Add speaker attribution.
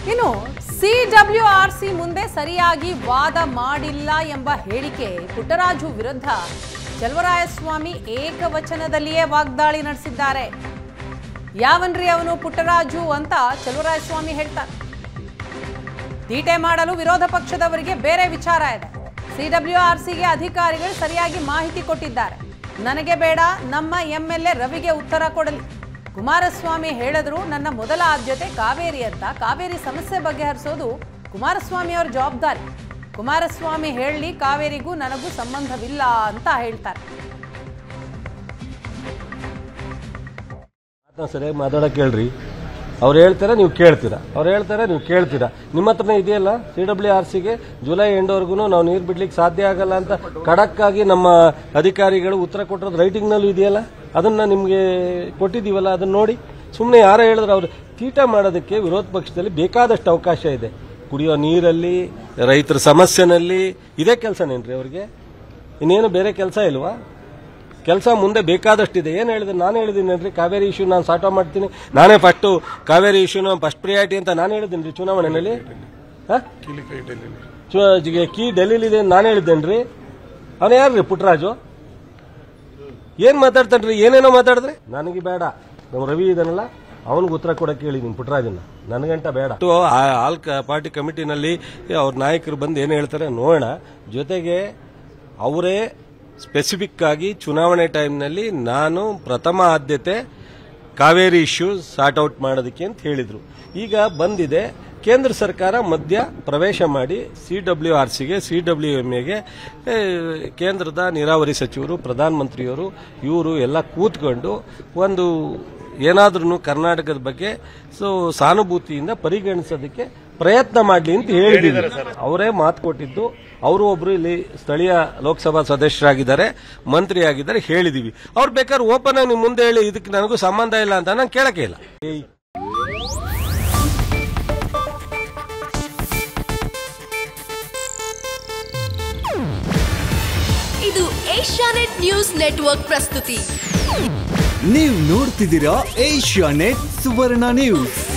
Speaker 1: ಇನ್ನು C W R C ಮುಂದೆ ಸರಿಯಾಗಿ ವಾದ ಮಾಡಿಲ್ಲ ಎಂಬ ಹೇಳಿಕೆ ಪುಟ್ಟರಾಜು ವಿರುದ್ಧ ಚಲವರಾಯಸ್ವಾಮಿ ಏಕವಚನದಲ್ಲಿಯೇ ವಾಗ್ದಾಳಿ ನಡೆಸಿದ್ದಾರೆ ಯಾವನ್ರಿ ಅವನು ಪುಟ್ಟರಾಜು ಅಂತ ಚಲವರಾಯಸ್ವಾಮಿ ಹೇಳ್ತಾರೆ ತೀಟೆ ಮಾಡಲು ವಿರೋಧ ಪಕ್ಷದವರಿಗೆ ಬೇರೆ ವಿಚಾರ ಇದೆ ಸಿಡಬ್ಲ್ಯೂ ಆರ್ ಸಿಗೆ ಅಧಿಕಾರಿಗಳು ಸರಿಯಾಗಿ ಮಾಹಿತಿ ಕೊಟ್ಟಿದ್ದಾರೆ ನನಗೆ ಬೇಡ ನಮ್ಮ ಎಂ ಎಲ್ ಎ ರವಿಗೆ ಉತ್ತರ ಕೊಡಲಿ ಕುಮಾರಸ್ವಾಮಿ ಹೇಳಿದ್ರು ನನ್ನ ಮೊದಲ ಆದ್ಯತೆ ಕಾವೇರಿ ಅಂತ ಕಾವೇರಿ ಸಮಸ್ಯೆ ಬಗೆಹರಿಸೋದು ಕುಮಾರಸ್ವಾಮಿ ಅವರ ಜವಾಬ್ದಾರಿ ಕುಮಾರಸ್ವಾಮಿ ಹೇಳಲಿ ಕಾವೇರಿಗೂ ನನಗೂ ಸಂಬಂಧವಿಲ್ಲ ಅಂತ ಹೇಳ್ತಾರೆ
Speaker 2: ಮಾತನ್ನ ಸರಿಯಾಗಿ ಮಾತಾಡಕ್ಕೆ ಹೇಳ್ರಿ ಅವ್ರು ಹೇಳ್ತಾರೆ ನೀವು ಕೇಳ್ತೀರಾ ಅವ್ರು ಹೇಳ್ತಾರೆ ನೀವು ಕೇಳ್ತೀರಾ ನಿಮ್ಮ ಹತ್ರನೇ ಇದೆಯಲ್ಲ ಸಿ ಡಬ್ಲ್ಯೂ ಆರ್ ಸಿಗೆ ಜುಲೈ ಎಂಡ್ವರೆಗೂ ನಾವು ನೀರು ಬಿಡ್ಲಿಕ್ಕೆ ಸಾಧ್ಯ ಆಗಲ್ಲ ಅಂತ ಖಡಕ್ ಆಗಿ ನಮ್ಮ ಅಧಿಕಾರಿಗಳು ಉತ್ತರ ಕೊಟ್ಟಿರೋದು ರೈಟಿಂಗ್ನಲ್ಲೂ ಇದೆಯಲ್ಲ ಅದನ್ನ ನಿಮಗೆ ಕೊಟ್ಟಿದ್ದೀವಲ್ಲ ಅದನ್ನ ನೋಡಿ ಸುಮ್ಮನೆ ಯಾರೋ ಹೇಳಿದ್ರೆ ಅವ್ರು ತೀಟ ಮಾಡೋದಕ್ಕೆ ವಿರೋಧ ಪಕ್ಷದಲ್ಲಿ ಬೇಕಾದಷ್ಟು ಅವಕಾಶ ಇದೆ ಕುಡಿಯೋ ನೀರಲ್ಲಿ ರೈತರ ಸಮಸ್ಯೆನಲ್ಲಿ ಇದೇ ಕೆಲಸನೇನ್ರಿ ಅವ್ರಿಗೆ ಇನ್ನೇನು ಬೇರೆ ಕೆಲಸ ಇಲ್ವಾ ಕೆಲಸ ಮುಂದೆ ಬೇಕಾದಷ್ಟಿದೆ ಏನು ಹೇಳಿದೆ ನಾನು ಹೇಳಿದ್ದೀನಿ ರೀ ಕಾವೇರಿ ಇಶ್ಯೂ ನಾನು ಸಾರ್ಟ್ ಔಟ್ ಮಾಡ್ತೀನಿ ನಾನೇ ಫಸ್ಟು ಕಾವೇರಿ ಇಶ್ಯೂನ ಫಸ್ಟ್ ಪ್ರಿಯಾರಿಟಿ ಅಂತ ನಾನು ಹೇಳಿದ್ದೀನಿ ರೀ ಚುನಾವಣೆಯಲ್ಲಿ ಹಾ? ಚು- ಕೀ ಡೆಲ್ಲಿಲಿದೆ ಅಂತ ನಾನು ಹೇಳಿದ್ದೇನೆ ರೀ ಅವನು ಯಾರು ರೀ ಪುಟ್ಟರಾಜು ಏನ್ ಮಾತಾಡ್ತಾನ್ರಿ ಏನೇನೋ ಮಾತಾಡಿದ್ರೆ ನನಗೆ ಬೇಡ ನಮ್ಮ ರವಿ ಇದನ್ನಲ್ಲ ಅವನಿಗೆ ಉತ್ತರ ಕೊಡಕ್ಕೆ ಹೇಳಿದ್ದೀನಿ ಪುಟ್ಟರಾಜನ್ನ ನನಗಂಟ ಬೇಡ ಇಟ್ಟು ಆ ಆಲ್ ಕ- ಪಾರ್ಟಿ ಕಮಿಟಿನಲ್ಲಿ ಅವ್ರ ನಾಯಕರು ಬಂದು ಏನು ಹೇಳ್ತಾರೆ ನೋಡೋಣ ಜೊತೆಗೆ ಅವರೇ ಸ್ಪೆಸಿಫಿಕ್ ಆಗಿ ಚುನಾವಣೆ ಟೈಮ್ನಲ್ಲಿ ನಾನು ಪ್ರಥಮ ಆದ್ಯತೆ ಕಾವೇರಿ ಇಶ್ಯೂ ಸಾರ್ಟ್ ಔಟ್ ಮಾಡೋದಕ್ಕೆ ಅಂತ ಹೇಳಿದ್ರು ಈಗ ಬಂದಿದೆ ಕೇಂದ್ರ ಸರ್ಕಾರ ಮಧ್ಯ ಪ್ರವೇಶ ಮಾಡಿ ಸಿ ಡಬ್ಲ್ಯೂ ಆರ್ ಸಿಗೆ ಸಿ ಡಬ್ಲ್ಯೂ ಎಂ ಎಗೆ ಕೇಂದ್ರದ ನೀರಾವರಿ ಸಚಿವರು ಪ್ರಧಾನಮಂತ್ರಿಯವರು ಇವರು ಎಲ್ಲ ಕೂತ್ಕೊಂಡು ಒಂದು ಏನಾದ್ರೂ ಕರ್ನಾಟಕದ ಬಗ್ಗೆ ಸೊ ಸಾನುಭೂತಿಯಿಂದ ಪರಿಗಣಿಸೋದಕ್ಕೆ ಪ್ರಯತ್ನ ಮಾಡಲಿ ಅಂತ ಹೇಳಿದ್ದೀವಿ ಅವರೇ ಮಾತು ಕೊಟ್ಟಿದ್ದು ಅವರು ಒಬ್ರು ಇಲ್ಲಿ ಸ್ಥಳೀಯ ಲೋಕಸಭಾ ಸದಸ್ಯರಾಗಿದ್ದಾರೆ ಮಂತ್ರಿ ಆಗಿದ್ದಾರೆ ಹೇಳಿದೀವಿ ಅವ್ರು ಬೇಕಾದ್ರೆ ಓಪನ್ ಆಗಿ ನಿಮ್ ಮುಂದೆ ಹೇಳಿ ಇದಕ್ಕೆ ನನಗೂ ಸಂಬಂಧ ಇಲ್ಲ ಅಂತ ನಾನು ಕೇಳಕ್ಕೆ ಇಲ್ಲ ಏಯ್
Speaker 3: ಇದು ಏಷ್ಯಾನೆಟ್ ನ್ಯೂಸ್ ನೆಟ್ವರ್ಕ್ ಪ್ರಸ್ತುತಿ
Speaker 4: ನೀವು ನೋಡ್ತಿದ್ದೀರಾ ಏಷ್ಯಾ ನೆಟ್ ಸುವರ್ಣ ನ್ಯೂಸ್